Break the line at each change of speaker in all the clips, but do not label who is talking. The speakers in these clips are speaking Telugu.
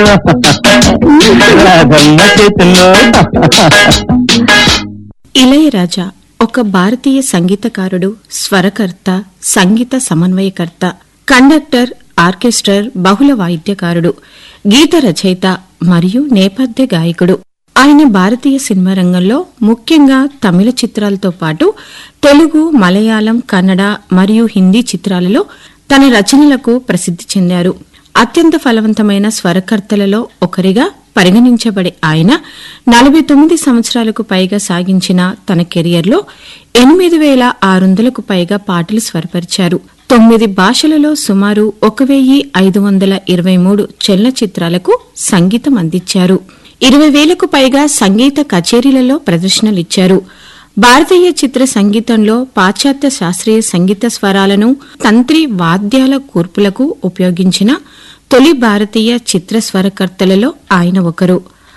చేతుల్లో రాధమ్మ చేతుల్లో
ఇళయరాజా ఒక భారతీయ సంగీతకారుడు స్వరకర్త సంగీత సమన్వయకర్త కండక్టర్ ఆర్కెస్ట్రర్ బహుళ వాయిద్యకారుడు గీత రచయిత మరియు నేపథ్య గాయకుడు ఆయన భారతీయ సినిమా రంగంలో ముఖ్యంగా తమిళ చిత్రాలతో పాటు తెలుగు మలయాళం కన్నడ మరియు హిందీ చిత్రాలలో తన రచనలకు ప్రసిద్ధి చెందారు అత్యంత ఫలవంతమైన స్వరకర్తలలో ఒకరిగా పరిగణించబడే ఆయన నలభై తొమ్మిది సంవత్సరాలకు పైగా సాగించిన తన కెరియర్లో ఎనిమిది వేల ఆరు వందలకు పైగా పాటలు స్వరపరిచారు తొమ్మిది భాషలలో సుమారు ఒక వెయ్యి ఐదు వందల ఇరవై మూడు చలనచిత్రాలకు సంగీతం అందించారు ఇరవై వేలకు పైగా సంగీత కచేరీలలో ప్రదర్శనలిచ్చారు భారతీయ చిత్ర సంగీతంలో పాశ్చాత్య శాస్త్రీయ సంగీత స్వరాలను తంత్రి వాద్యాల కూర్పులకు ఉపయోగించిన తొలి భారతీయ చిత్ర స్వరకర్తలలో ఆయన ఒకరు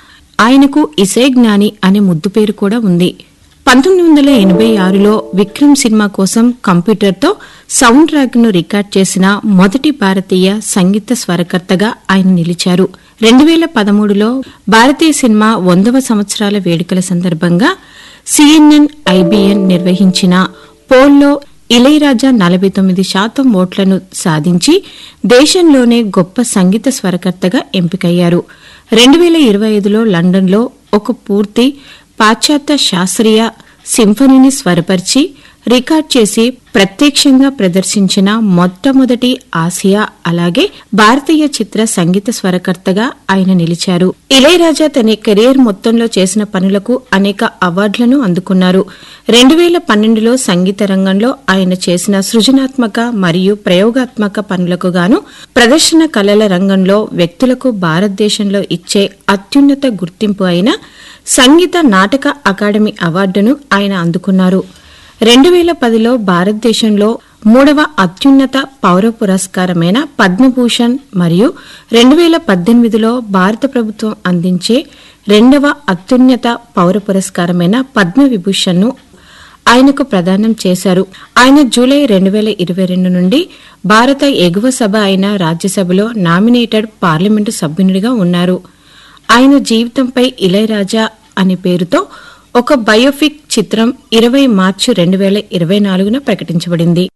ఆయనకు ఇసే జ్ఞాని అనే ముద్దు పేరు కూడా ఉంది పంతొమ్మిది వందల ఎనభై ఆరులో విక్రమ్ సినిమా కోసం కంప్యూటర్తో సౌండ్ ట్రాక్ ను రికార్డ్ చేసిన మొదటి భారతీయ సంగీత స్వరకర్తగా ఆయన నిలిచారు రెండు వేల పదమూడులో భారతీయ సినిమా వందవ సంవత్సరాల వేడుకల సందర్భంగా సిఎన్ఎన్ ఐబిఎన్ నిర్వహించిన పోల్లో ఇళయరాజా నలభై తొమ్మిది శాతం ఓట్లను సాధించి దేశంలోనే గొప్ప సంగీత స్వరకర్తగా ఎంపికయ్యారు రెండు వేల ఇరవై ఐదులో లండన్లో ఒక పూర్తి పాశ్చాత్య శాస్త్రీయ సింఫనీని స్వరపరిచి రికార్డ్ చేసి ప్రత్యక్షంగా ప్రదర్శించిన మొట్టమొదటి ఆసియా అలాగే భారతీయ చిత్ర సంగీత స్వరకర్తగా ఆయన నిలిచారు ఇళయరాజా తన కెరీర్ మొత్తంలో చేసిన పనులకు అనేక అవార్డులను అందుకున్నారు రెండు వేల పన్నెండులో సంగీత రంగంలో ఆయన చేసిన సృజనాత్మక మరియు ప్రయోగాత్మక పనులకు గాను ప్రదర్శన కళల రంగంలో వ్యక్తులకు భారతదేశంలో ఇచ్చే అత్యున్నత గుర్తింపు అయిన సంగీత నాటక అకాడమీ అవార్డును ఆయన అందుకున్నారు రెండు వేల పదిలో భారతదేశంలో మూడవ అత్యున్నత పౌర పురస్కారమైన పద్మభూషణ్ మరియు రెండు వేల పద్దెనిమిదిలో భారత ప్రభుత్వం అందించే రెండవ అత్యున్నత పౌర పురస్కారమైన పద్మవిభూషణ్ ను ఆయనకు ప్రదానం చేశారు ఆయన జూలై రెండు వేల ఇరవై రెండు నుండి భారత ఎగువ సభ అయిన రాజ్యసభలో నామినేటెడ్ పార్లమెంటు సభ్యునిగా ఉన్నారు ఆయన జీవితంపై ఇళయరాజా అనే పేరుతో ఒక బయోపిక్ చిత్రం ఇరవై మార్చి రెండు వేల ఇరవై నాలుగున ప్రకటించబడింది